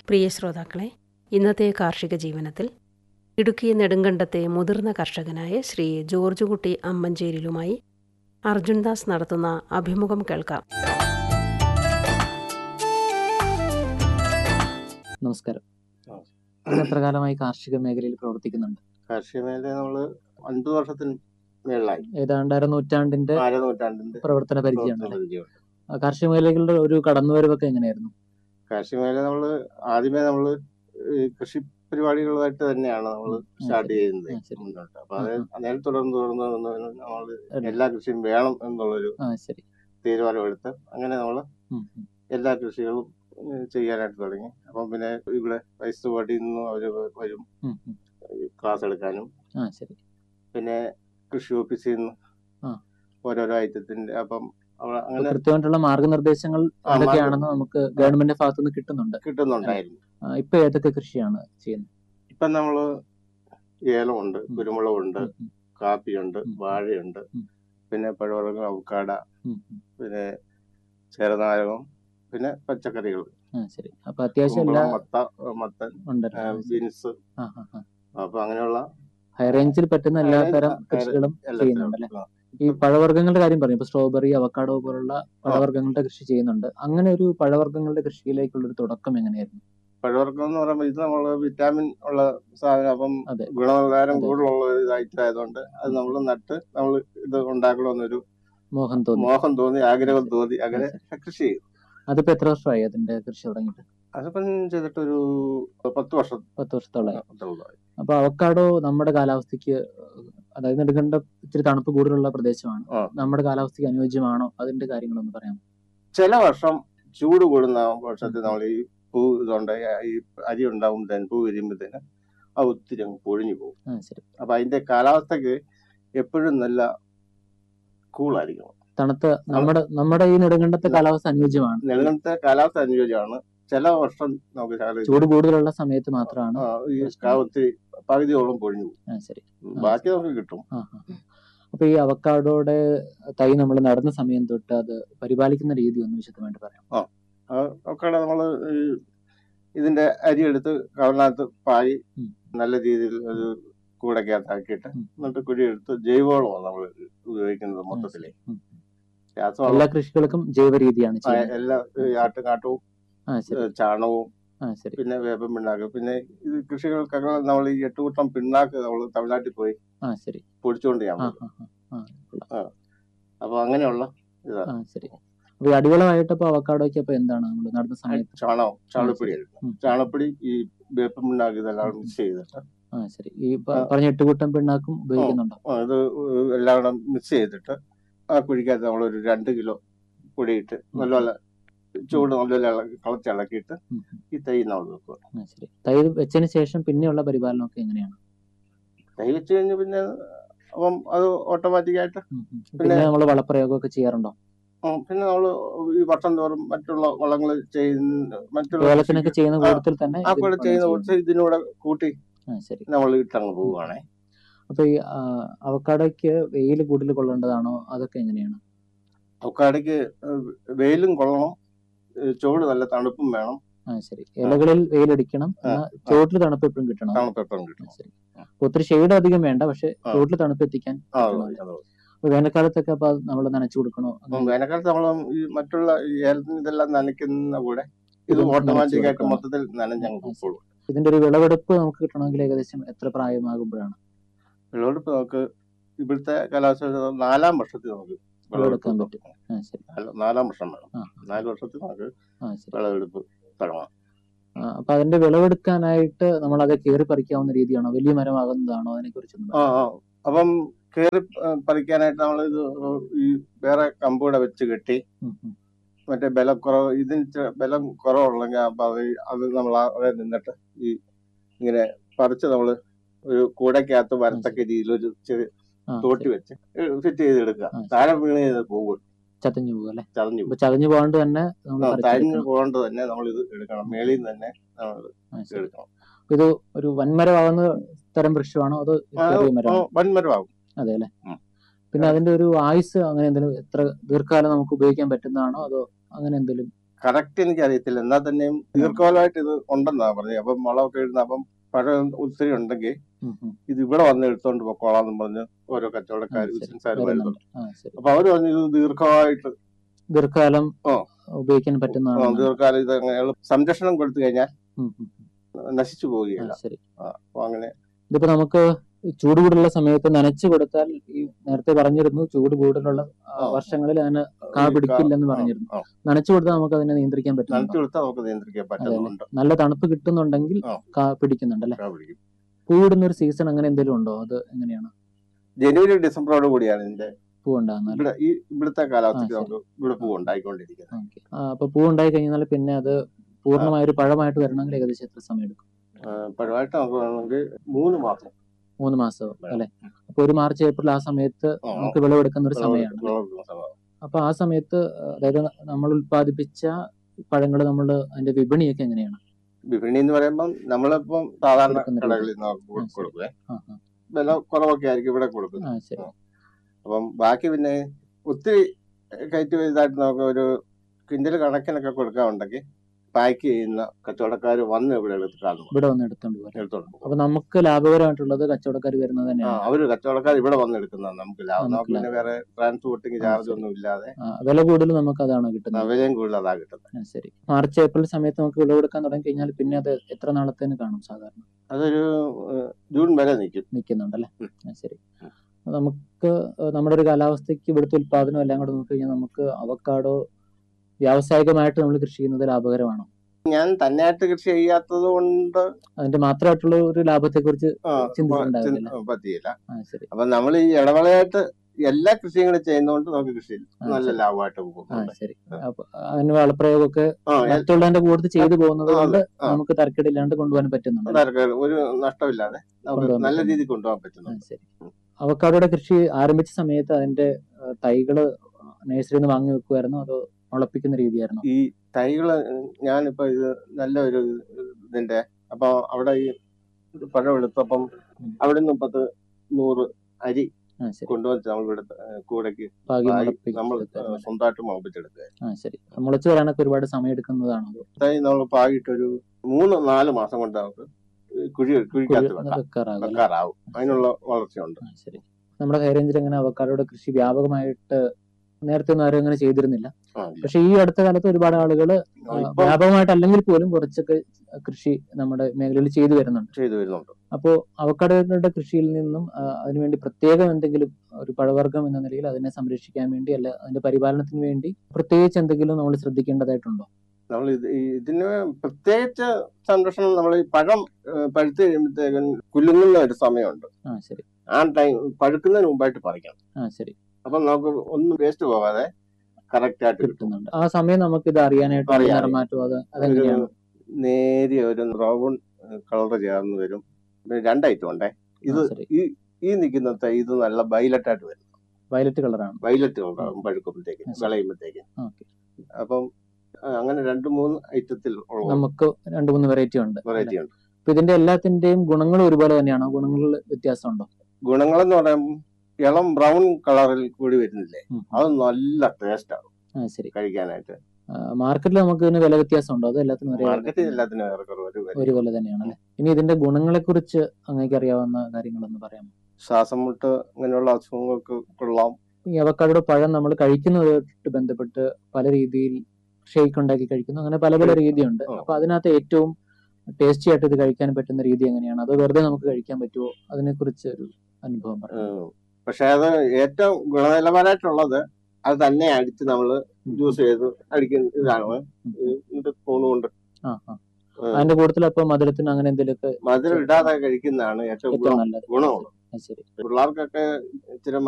പ്രിയ ശ്രോതാക്കളെ ഇന്നത്തെ കാർഷിക ജീവനത്തിൽ ഇടുക്കി നെടുങ്കണ്ടത്തെ മുതിർന്ന കർഷകനായ ശ്രീ ജോർജ് കുട്ടി അമ്മഞ്ചേരിലുമായി അർജുൻദാസ് നടത്തുന്ന അഭിമുഖം കേൾക്കാം നമസ്കാരം ഇത് എത്ര കാലമായി കാർഷിക മേഖലയിൽ പ്രവർത്തിക്കുന്നുണ്ട് കാർഷിക മേഖല നമ്മള് അൻപത് വർഷത്തിന് മേളിലായി ഏതാണ്ട് അര നൂറ്റാണ്ടിന്റെ അര നൂറ്റാണ്ടിന്റെ പ്രവർത്തന പരിചയമുണ്ട് പ്രവർത്തന പരിചയമുണ്ട്. ആ, കാർഷിക മേഖലകളുടെ ഒരു കടന്നുവരവൊക്കെ എങ്ങനെയായിരുന്നു കാർഷിക മേഖല നമ്മള് ആദ്യമേ നമ്മള് ഈ കൃഷി പരിപാടികളുമായിട്ട് തന്നെയാണ് നമ്മൾ സ്റ്റാർട്ട് ചെയ്യുന്നത് ആ, ശരി. മുന്നോട്ട് അപ്പൊ അത് ആ, അതിനെ തുടർന്ന് തുടർന്ന് തുടർന്ന് നമ്മള് എല്ലാ കൃഷിയും വേണം എന്നുള്ളൊരു ആ ശരി തീരുമാനമെടുത്ത് അങ്ങനെ നമ്മള് ഉം, ഉം. എല്ലാ കൃഷികളും ഏഹ് ചെയ്യാനായിട്ട് തുടങ്ങി അപ്പം പിന്നെ ഇവിടെ വൈസ് ബോർഡിൽ നിന്നും അവര് വരും ഉം, ഉം. ക്ലാസ് എടുക്കാനും ആ ശരി പിന്നെ കൃഷി ഓഫീസിൽ നിന്ന് ആ. ഓരോരോ ഐറ്റത്തിന്റെ അപ്പം അവ- അപ്പൊ അങ്ങനെ കൃത്യമായിട്ടുള്ള മാർഗനിർദ്ദേശങ്ങൾ ആ, എന്തൊക്കെയാണെന്ന് നമുക്ക് ഗവൺമെന്റ് ഭാഗത്തു നിന്ന് കിട്ടുന്നുണ്ട് കിട്ടുന്നുണ്ടായിരുന്നു ആ, ഇപ്പൊ ഏതൊക്കെ കൃഷിയാണ് ചെയ്യുന്നത് ഇപ്പം നമ്മള് ഏലമുണ്ട് ഉം. കുരുമുളകുണ്ട് ഉം, ഉം, കാപ്പിയുണ്ട് ഉം. വാഴയുണ്ട് ഉം. പിന്നെ പഴവർഗ്ഗം അവക്കാട ഉം, ഉം. പിന്നെ ചെറുനാരകം പിന്നെ പച്ചക്കറികൾ ആ ശരി അപ്പൊ അത്യാവശ്യം എല്ലാ കുമ്പളം മത്ത മത്തൻ ഉണ്ടല്ലോ ആ, ശരി. ബീൻസ് ആ, ആ, ആ. അപ്പൊ അങ്ങനെയുള്ള ഹൈ റേഞ്ചിൽ പറ്റുന്ന എല്ലാ ഹൈ റേഞ്ച്, തരം ഹൈ റേഞ്ച് കൃഷികളും എല്ലാ ചെയ്യുന്നുണ്ടല്ലേ തരം- ആ. ഈ പഴവർഗ്ഗങ്ങളുടെ കാര്യം പറഞ്ഞു ഇപ്പൊ സ്ട്രോബെറി അവക്കാഡോ പോലുള്ള പഴവർഗ്ഗങ്ങളുടെ കൃഷി ചെയ്യുന്നുണ്ട് അങ്ങനെ ഒരു പഴവർഗ്ഗങ്ങളുടെ കൃഷിയിലേക്കുള്ള ഒരു തുടക്കം എങ്ങനെയായിരുന്നു പഴവർഗ്ഗം എന്ന് പറയുമ്പോൾ ഇത് നമ്മള് വിറ്റാമിൻ ഉള്ള സാധനം അപ്പം അതെ ഗുണനിലവാരം അതെ. കൂടുതലുള്ള ഒരു ഐറ്റം ആയതുകൊണ്ട് അത് നമ്മൾ നട്ട് നമ്മൾ ഇത് ഉണ്ടാക്കണമെന്നൊരു മോഹൻ തോന്നി മോഹം തോന്നി ആഗ്രഹം ശരി. തോന്നി അങ്ങനെ കൃഷി ചെയ്തു അതിപ്പോ എത്ര വർഷമായി അതിന്റെ കൃഷി തുടങ്ങിയിട്ട് അതിപ്പം ചെയ്തിട്ടൊരു പത്ത് വർഷം പത്ത് വർഷത്തോളമായി ത്തോളമായി. അപ്പൊ അവക്കാഡോ നമ്മുടെ കാലാവസ്ഥയ്ക്ക് അതായത് നെടുങ്കണ്ട ഇച്ചിരി തണുപ്പ് കൂടുതലുള്ള പ്രദേശമാണ് ആ. നമ്മുടെ കാലാവസ്ഥയ്ക്ക് അനുയോജ്യമാണോ അതിന്റെ കാര്യങ്ങളൊന്ന് പറയാം ചില വർഷം ചൂട് കൂടുന്ന വർഷത്തിൽ നമ്മൾ ഈ പൂ ഇതുണ്ട് ഈ അരി ഉണ്ടാകുമ്പോഴത്തേന് പൂ വിരിയുമ്പോഴത്തേന് അത് ഒത്തിരി അങ്ങ് പൊഴിഞ്ഞു പോകും ആ ശരി അപ്പൊ അതിന്റെ കാലാവസ്ഥക്ക് എപ്പോഴും നല്ല കൂളായിരിക്കണം തണുത്ത നമ്മുടെ നമ്മുടെ ഈ നെടുങ്കണ്ടത്തെ കാലാവസ്ഥ അനുയോജ്യമാണ് നിലനിർത്ത കാലാവസ്ഥ അനുയോജ്യമാണ് ചില വർഷം നമുക്ക് ശകലം ചൂട് കൂടുതലുള്ള സമയത്ത് മാത്രമാണ് ആ, ഈ കാ- ഒത്തിരി പകുതിയോളം പൊഴിഞ്ഞു പോകും ആ ശരി ബാക്കി നമുക്ക് കിട്ടും ആ, ആ, ആ. അപ്പൊ ഈ അവക്കാഡോയുടെ തൈ നമ്മൾ നടുന്ന സമയം തൊട്ട് അത് പരിപാലിക്കുന്ന രീതി ഒന്ന് വിശദമായിട്ട് പറയാം ഒക്കെ നമ്മള് ഈ ഇതിന്റെ അരി എടുത്ത് കവറിനകത്ത് പായി ഉം. നല്ല രീതിയിൽ ഒരു കൂടക്കകത്താക്കിയിട്ട് ഉം. എന്നിട്ട് കുഴിയെടുത്ത് ജൈവവളമാണ് നമ്മൾ ഉപയോഗിക്കുന്നത് മൊത്തത്തില് ഉം. രാസവളം എല്ലാ കൃഷികൾക്കും ജൈവ രീതിയാണ് ആ, ചെയ്യുന്നത് എല്ലാ ഈ ആട്ടുകാട്ടവും ആ ശരി ഏ, ചാണകവും ആ ശരി പിന്നെ വേപ്പൻ പിണ്ണാക്ക് പിന്നെ ഇത് കൃഷികൾക്കൊക്കെ നമ്മൾ ഈ എട്ടുകൂട്ടം പിണ്ണാക്ക് നമ്മൾ തമിഴ്നാട്ടിൽ പോയി ആ ശരി പൊടിച്ചുകൊണ്ട് ഞാൻ ആ പോകും ആ ആ, ആ അപ്പൊ അങ്ങനെയുള്ള ആ ശരി അപ്പൊ ഈ അടിവളമായിട്ട് ഇപ്പൊ അവക്കാഡോയ്ക്ക് അപ്പൊ എന്താണ് നമ്മൾ നടുന്ന സമയത്ത് ചാണകം ചാണകപ്പൊടി എടുക്കും ഉം. ചാണകപ്പൊടി ഈ വേപ്പൻ പിണ്ണാക്ക് ഇതെല്ലാം മിക്സ് ചെയ്തിട്ട് ആ ശരി ഈ പ- പറഞ്ഞ എട്ടുകൂട്ടം പിണ്ണാക്കും ഉപയോഗിക്കുന്നുണ്ടോ ആ, ഇത് എല്ലാം കൂടെ മിക്സ് ചെയ്തിട്ട് ആ കുഴിക്കകത്ത് നമ്മളൊരു രണ്ട് കിലോ പൊടിയിട്ട് നല്ലപോലെ ചൂട് നല്ലപോലെ ഇളക്കി കളച്ച് ഇളക്കിയിട്ട് ഉം. ഈ തൈ നമ്മൾ വെക്കുക ആ ശരി തൈ വെച്ചതിന് ശേഷം പിന്നെയുള്ള പരിപാലനമൊക്കെ എങ്ങനെയാണ് തൈ വെച്ച് കഴിഞ്ഞ് പിന്നെ അപ്പം അത് ഓട്ടോമാറ്റിക്കായിട്ട് ഉം, ഉം. പിന്നെ നമ്മൾ വളപ്രയോഗമൊക്കെ ചെയ്യാറുണ്ടോ പിന്നെ നമ്മൾ ഈ വർഷം തോറും മറ്റുള്ള വളങ്ങൾ ചെയ്യുന്ന മറ്റുള്ള ഏലത്തിനൊക്കെ ചെയ്യുന്ന ആ, കൂട്ടത്തിൽ തന്നെ ആ ഇതിൽ കൂടെ വളം ചെയ്യുന്ന ചെയ്യുന്നു. കുറച്ച് ഇതിനൂടെ കൂട്ടി ആ ശരി നമ്മൾ ഇട്ടങ്ങ് പോവുകയാണേ അപ്പൊ ഈ ആ, അവക്കാഡോയ്ക്ക് വെയിൽ കൂടുതൽ കൊള്ളേണ്ടതാണോ അതൊക്കെ എങ്ങനെയാണ് അവക്കാടയ്ക്ക് വെയിലും കൊള്ളണം ഏഹ് ചൂട് നല്ല തണുപ്പും വേണം ആ ശരി ഇലകളിൽ വെയിലടിക്കണം ആ, എന്നാൽ ചോട്ടിൽ തണുപ്പ് എപ്പോഴും കിട്ടണം തണുപ്പെപ്പം ആ, കിട്ടണം ശരി അപ്പൊ ഒത്തിരി ഷെയ്ഡ് അധികം വേണ്ട പക്ഷെ ആ. ചോട്ടിൽ തണുപ്പ് എത്തിക്കാൻ ആ പറ്റണം. അതെ, അതെ. അപ്പൊ വേനൽക്കാലത്തൊക്കെ അപ്പൊ നമ്മൾ നനച്ചു കൊടുക്കണോ അപ്പം വേനൽക്കാലത്ത് നമ്മൾ ഈ മറ്റുള്ള ഈ ഏലത്തിന് ഇതെല്ലാം നനയ്ക്കുന്ന കൂടെ ഇത് ഇതും ഓട്ടോമാറ്റിക് ആയിട്ട് നനച്ച് മൊത്തത്തിൽ നനഞ്ഞങ്ങ് ആ, ശരി. പോകും ഇതിന്റെ ഒരു വിളവെടുപ്പ് നമുക്ക് കിട്ടണമെങ്കിൽ ഏകദേശം എത്ര പ്രായമാകുമ്പോഴാണ് വിളവെടുപ്പ് നമുക്ക് ഇവിടുത്തെ കാലാവസ്ഥ നാലാം വർഷത്തിൽ നമുക്ക് വിളവെടുക്കാൻ വിളവെടുപ്പ് പറ്റും ആ ശരി നാല- നാലാം വർഷം വേണം ആ നാല് വർഷത്തിൽ നമുക്ക് ആ ശരി വിളവെടുപ്പ് തുടങ്ങാം ആ, അപ്പൊ അതിന്റെ വിളവെടുക്കാനായിട്ട് നമ്മൾ അത് കയറി പറിക്കാവുന്ന രീതിയാണോ വലിയ മരമാകുന്നതാണോ അതിനെ കുറിച്ചൊന്നും ആ ആ അപ്പം കയറി പറിക്കാനായിട്ട് നമ്മൾ ഇത് ഈ വേറെ കമ്പൂടെ വെച്ച് കെട്ടി മറ്റേ ബലക്കുറവ് ഇതിന് ഇച്ചിരി ബലം കുറവുള്ളെങ്കിൽ അപ്പൊ അത് അത് നമ്മൾ അവിടെ നിന്നിട്ട് ഈ ഇങ്ങനെ പറിച്ച് നമ്മൾ ഒരു കൂടക്കകത്ത് വരത്തക്ക രീതിയിൽ ഒരു ചെറിയ തോട്ടി വെച്ച് ഫിറ്റ് ചെയ്തെടുക്കുക ആ. താഴെ വീണ് ചെയ്ത് പോകും ചതഞ്ഞു പോകും അല്ലെ ചതഞ്ഞു പോകും അപ്പൊ ചതഞ്ഞു പോകാണ്ട് തന്നെ നമ്മൾ ആ, തഴഞ്ഞു പറിച്ചെടുക്കണം. പോകേണ്ടത് തന്നെ നമ്മൾ ഇത് എടുക്കണം മേളിൽ നിന്ന് തന്നെ നമ്മൾ ആ, ശരി. എടുക്കണം ഇത് ഒരു വൻമരമാകുന്ന തരം വൃക്ഷമാണോ അതോ ആ, ചെറിയ ആ, മരമാണോ വൻമരമാകും അതെ അല്ലെ ഉം. പിന്നെ അതിന്റെ ഒരു ആയുസ് അങ്ങനെ എന്തെങ്കിലും എത്ര ദീർഘകാലം നമുക്ക് ഉപയോഗിക്കാൻ പറ്റുന്നതാണോ അതോ അങ്ങനെ എന്തെങ്കിലും കറക്റ്റ് എനിക്ക് അറിയത്തില്ല എന്നാൽ തന്നെയും ദീർഘകാലമായിട്ട് ഇത് ഉണ്ടെന്നാ പറഞ്ഞത് അപ്പം വളമൊക്കെ ഇടുന്ന അപ്പം പഴം ഒത്തിരി ഉണ്ടെങ്കിൽ ഉം, ഉം. ഇത് ഇവിടെ വന്ന് എടുത്തോണ്ട് പൊക്കോളാന്നും പറഞ്ഞ് ഓരോ കച്ചവടക്കാർ ആ, ശരി. ബിസിനസ്സുകാർ വരുന്നുണ്ട് വരുന്നുണ്ട് ആ ശരി അപ്പൊ അവര് പറഞ്ഞു ഇത് ദീർഘമായിട്ട് ദീർഘകാലം ഓ. ഉപയോഗിക്കാൻ ആ, പറ്റുന്നതാണ് ദീർഘകാലം ഇത് അങ്ങനെ സംരക്ഷണം കൊടുത്തു കഴിഞ്ഞാൽ ഉം, ഉം, ഉം. നശിച്ചു ആ, പോവുകയില്ല ശരി അപ്പൊ അങ്ങനെ ഇതിപ്പോ നമുക്ക് ഈ ചൂട് കൂടുതലുള്ള സമയത്ത് നനച്ചു കൊടുത്താൽ ഈ നേരത്തെ പറഞ്ഞിരുന്നു ചൂട് കൂടുതലുള്ള ആ, ആ. വർഷങ്ങളിൽ അതിന് കാ ഈ കാ- പിടിക്കില്ലെന്ന് ആ, പറഞ്ഞിരുന്നു ആ. നനച്ചു കൊടുത്താൽ നമുക്ക് അതിനെ നിയന്ത്രിക്കാൻ നനച്ചു പറ്റുന്നുണ്ടോ കൊടുത്താൽ നമുക്ക് നിയന്ത്രിക്കാൻ പറ്റുന്നുണ്ട് നല്ല തണുപ്പ് കിട്ടുന്നുണ്ടെങ്കിൽ ആ. കാ പിടിക്കുന്നുണ്ട് അല്ലെ കാ പിടിക്കും. പൂവിടുന്ന ഒരു സീസൺ അങ്ങനെ എന്തെങ്കിലും ഉണ്ടോ അത് എങ്ങനെയാണ് ജനുവരി ഡിസംബറോട് കൂടിയാണ് ഇതിന്റെ പൂ ഉണ്ടാകുന്നത് ഇവിടെ ഈ ഇവിടുത്തെ കാലാവസ്ഥയ്ക്ക് ആ, നമുക്ക് ഇവിടെ പൂ ഉണ്ടായിക്കൊണ്ടിരിക്കുന്നത് ഓക്കെ അപ്പൊ പൂ ഉണ്ടായി കഴിഞ്ഞാൽ പിന്നെ അത് പൂർണ്ണമായ ഒരു പഴമായിട്ട് വരണമെങ്കിൽ ഏകദേശം എത്ര സമയം എടുക്കും ആ, പഴമായിട്ട് നമുക്ക് വേണമെങ്കിൽ മൂന്ന് മാസം മൂന്ന് മാസം അല്ലെ അപ്പൊ ഒരു മാർച്ച് ഏപ്രിൽ ആ സമയത്ത് ആ, നമുക്ക് വിളവെടുക്കുന്ന ഒരു സമയമാണ് അല്ലേ? വിളവെടുക്കുന്ന സമയം. അപ്പൊ ആ സമയത്ത് അതായത് നമ്മൾ ഉൽപ്പാദിപ്പിച്ച പഴങ്ങൾ നമ്മൾ അതിന്റെ വിപണിയൊക്കെ എങ്ങനെയാണ് വിപണി എന്ന് പറയുമ്പോൾ നമ്മളിപ്പം സാധാരണ കൊടുക്കുന്ന രീതി. കടകളിൽ നിന്ന് ആ, ശരി. കൊടുക്കുക ആ, ആ. വില കുറവൊക്കെ ആയിരിക്കും ഇവിടെ കൊടുക്കുന്നത് ആ ശരി അപ്പം ബാക്കി പിന്നെ ഒത്തിരി കയറ്റി വലുതായിട്ട് നമുക്ക് ഒരു കിൻഡൽ കണക്കിനൊക്കെ കൊടുക്കാനുണ്ടെങ്കിൽ പാക്ക് ചെയ്യുന്ന കച്ചവടക്കാർ വന്ന് ഇവിടെ എടുത്ത് കാണും ഇവിടെ വന്ന് എടുത്തോണ്ട് പോരാ എടുത്തോണ്ട് പോകും അപ്പൊ നമുക്ക് ലാഭകരമായിട്ടുള്ളത് കച്ചവടക്കാർ വരുന്നത് ആ തന്നെയാണ് അവര് കച്ചവടക്കാർ ഇവിടെ വന്ന് എടുക്കുന്നതാണ് നമുക്ക് ലാഭം നമുക്ക് നമുക്ക് പിന്നെ വേറെ ട്രാൻസ്പോർട്ടിങ് ആ, ചാർജ് ശരി. ഒന്നും ഇല്ലാതെ ആ, വില കൂടുതൽ നമുക്ക് അതാണ് കിട്ടുന്നത് വിലയും കൂടുതൽ അതാ കിട്ടുന്നത് ആ, ശരി മാർച്ച് ഏപ്രിൽ സമയത്ത് നമുക്ക് വിളവെടുക്കാൻ തുടങ്ങി കഴിഞ്ഞാൽ പിന്നെ അത് എത്ര നാളത്തേന് കാണും സാധാരണ അതൊരു ഏഹ്, ജൂൺ വരെ നിൽക്കും നിൽക്കുന്നുണ്ടല്ലേ ഉം. ആ, ശരി അപ്പൊ നമുക്ക് ഏഹ്, നമ്മുടെ ഒരു കാലാവസ്ഥയ്ക്ക് ഇവിടുത്തെ ഉത്പാദനം എല്ലാം കൂടെ നോക്കി കഴിഞ്ഞാൽ നമുക്ക് അവക്കാടോ വ്യാവസായികമായിട്ട് നമ്മൾ കൃഷി ചെയ്യുന്നത് ലാഭകരമാണോ ഞാൻ തന്നെയായിട്ട് കൃഷി ചെയ്യാത്തത് കൊണ്ട് അതിന്റെ മാത്രമായിട്ടുള്ള ഒരു ലാഭത്തെ കുറിച്ച് ആ, ചിന്തിച്ചിട്ടുണ്ടാവില്ല. ചിന്ത- പറ്റിയില്ല ആ ശരി അപ്പൊ നമ്മൾ ഈ ഇടവേളയായിട്ട് എല്ലാ കൃഷിയും കൂടെ ചെയ്യുന്നതുകൊണ്ട് നമുക്ക് കൃഷിയിൽ ആ, നല്ല ശരി. ലാഭമായിട്ട് ആ പോകുന്നുണ്ട് ശരി അപ്പൊ അതിന് വളപ്രയോഗമൊക്കെ ആ, എ- മറ്റുള്ളതിന്റെ കൂടുതൽ ചെയ്തു പോകുന്നത് കൊണ്ട് ആ. നമുക്ക് തരക്കേടില്ലാണ്ട് കൊണ്ടുപോകാൻ പറ്റുന്നുണ്ട് തരക്കേട് ഒരു നഷ്ടമില്ലാതെ നമുക്ക് കൊണ്ടുപോകാൻ നല്ല പറ്റുന്നു. രീതിയിൽ കൊണ്ടുപോകാൻ ആ, പറ്റുന്നുണ്ട് ശരി അവക്കാടോടെ കൃഷി ആരംഭിച്ച സമയത്ത് അതിന്റെ ആ, തൈകള് നഴ്സറിയിൽ നിന്ന് വാങ്ങി വെക്കുമായിരുന്നോ അതോ മുളപ്പിക്കുന്ന രീതിയായിരുന്നോ ഈ തൈകള് ഞാനിപ്പോ ഇത് നല്ലൊരു ഇതിന്റെ അപ്പൊ അവിടെ ഈ പഴം എടുത്തപ്പം ഉം. അവിടെ നിന്ന് പത്ത് നൂറ് അരി ആ ശരി കൊണ്ടുവന്ന് നമ്മൾ ഇവിടെ കൂടേക്ക് പാകി പാകി മുളപ്പിച്ച് നമ്മൾ എടുക്കാറുണ്ട്. സ്വന്തമായിട്ട് മുളപ്പിച്ചെടുക്കുക ആ ശരി മുളച്ചു വരാനൊക്കെ ഒരുപാട് സമയം എടുക്കുന്നതാണോ അതോ തൈ നമ്മൾ പാകിയിട്ടൊരു മൂന്ന് നാല് മാസം കൊണ്ട് നമുക്ക് കുഴി കുഴിക്കകത്ത് കുഴി വെക്കാം വെക്കാറാകും അല്ലേ? വെക്കാറാവും അതിനുള്ള വളർച്ചയുണ്ട് ആ, ശരി നമ്മുടെ ഹൈറേഞ്ചിൽ അങ്ങനെ അവക്കാടോടെ കൃഷി വ്യാപകമായിട്ട് നേരത്തെ ഒന്നും ആരും അങ്ങനെ ചെയ്തിരുന്നില്ല ആ, ഇല്ല. പക്ഷെ ഈ അടുത്ത കാലത്ത് ഒരുപാട് ആളുകൾ ഇപ്പം വ്യാപകമായിട്ട് അല്ലെങ്കിൽ പോലും കുറച്ചൊക്കെ കൃഷി നമ്മുടെ മേഖലയിൽ ചെയ്തു വരുന്നുണ്ട് ചെയ്തു വരുന്നുണ്ട് അപ്പോൾ അവക്കാടോയുടെ കൃഷിയിൽ നിന്നും ആ, അതിനുവേണ്ടി പ്രത്യേകം എന്തെങ്കിലും ഒരു പഴവർഗ്ഗം എന്ന നിലയിൽ അതിനെ സംരക്ഷിക്കാൻ വേണ്ടി അല്ല അതിന്റെ പരിപാലനത്തിന് വേണ്ടി പ്രത്യേകിച്ച് എന്തെങ്കിലും നമ്മൾ ശ്രദ്ധിക്കേണ്ടതായിട്ടുണ്ടോ നമ്മൾ ഇത് ഈ ഇതിന് പ്രത്യേകിച്ച് സംരക്ഷണം നമ്മൾ ഈ പഴം ഏഹ്, പഴുത്ത് കഴിയുമ്പോഴത്തേക്കും കുലുങ്ങുന്ന ഒരു സമയമുണ്ട് ആ ശരി ആ ടൈം പഴുക്കുന്നതിന് മുമ്പായിട്ട് പറിക്കണം ആ ശരി അപ്പം നമുക്ക് ഒന്നും വേസ്റ്റ് പോകാതെ കറക്റ്റ് ആയിട്ട് കിട്ടും കിട്ടുന്നുണ്ട് ആ സമയം നമുക്ക് ഇത് അറിയാനായിട്ട് അറിയാം. നിറമാറ്റം അത് ഒരു അതെങ്ങനെയാണ് നേരിയ ഒരു ബ്രൗൺ കളർ ചേർന്ന് വരും പിന്നെ രണ്ട് ഐറ്റം ഉണ്ടേ ഇത് ആ, ശരി ഈ ഈ നിൽക്കുന്ന തൈ ഇത് നല്ല വയലറ്റ് ആയിട്ട് വരും വയലറ്റ് കളറാണ് വയലറ്റ് കളറാകും പഴുക്കുമ്പോഴത്തേക്കും ആ, ശരി. വിളയുമ്പോഴത്തേക്കും ഓക്കെ അപ്പം ആ, അങ്ങനെ രണ്ട് മൂന്ന് ഐറ്റത്തിൽ ഉള്ള നമുക്ക് രണ്ട് മൂന്ന് വെറൈറ്റി ഉണ്ട് വെറൈറ്റി ഉണ്ട് അപ്പൊ ഇതിന്റെ എല്ലാത്തിന്റെയും ഗുണങ്ങൾ ഒരുപോലെ തന്നെയാണോ ഗുണങ്ങളിൽ വ്യത്യാസമുണ്ടോ ഗുണങ്ങളെന്ന് പറയുമ്പോൾ ഇളം ബ്രൗൺ കളറിൽ കൂടി വരുന്നില്ലേ ഉം. അത് നല്ല ടേസ്റ്റ് ആണ് ആ ശരി കഴിക്കാനായിട്ട് മാർക്കറ്റിൽ നമുക്ക് ഇതിന് വില വ്യത്യാസം ഉണ്ടോ അത് എല്ലാത്തിനും ഒരേ വില മാർക്കറ്റിൽ തന്നെയാണോ? എല്ലാത്തിനും ഏറെക്കുറെ ഒരു വില. ഒരു വില തന്നെയാണ് അല്ലെ ഇനി ഇതിന്റെ ഗുണങ്ങളെ കുറിച്ച് അങ്ങേക്ക് അറിയാവുന്ന കാര്യങ്ങളൊന്ന് പറയാമോ ശ്വാസം മുട്ട് അങ്ങനെയുള്ള അസുഖങ്ങൾക്ക് കൊള്ളാം ഈ അവക്കാടോടെ പഴം നമ്മൾ കഴിക്കുന്നതുമായിട്ട് ബന്ധപ്പെട്ട് പല രീതിയിൽ ഷേക്ക് ഉണ്ടാക്കി കഴിക്കുന്നു അങ്ങനെ പല പല രീതിയുണ്ട് ആ. അപ്പൊ അതിനകത്ത് ഏറ്റവും ടേസ്റ്റി ആയിട്ട് ഇത് കഴിക്കാൻ പറ്റുന്ന രീതി എങ്ങനെയാണ് അത് വെറുതെ നമുക്ക് കഴിക്കാൻ പറ്റുമോ അതിനെ കുറിച്ച് ഒരു അനുഭവം പറയാം ഉം. പക്ഷെ അത് ഏറ്റവും ഗുണനിലവാരമായിട്ടുള്ളത് അത് തന്നെ അടിച്ച് നമ്മൾ ജ്യൂസ് ചെയ്ത് അടിക്കുന്ന ഇതാണ് എന്നിട്ട് സ്പൂൺ കൊണ്ട് ആ ആ അതിന്റെ കൂട്ടത്തിൽ അപ്പൊ മധുരത്തിന് അങ്ങനെ എന്തെങ്കിലുമൊക്കെ മധുരം ഇടാതെ കഴിക്കുന്നതാണ് ഏറ്റവും ഏറ്റവും ഗുണം നല്ലത് ഗുണമുള്ളത് അത് ശരി പിള്ളേർക്കൊക്കെ ഇച്ചിരി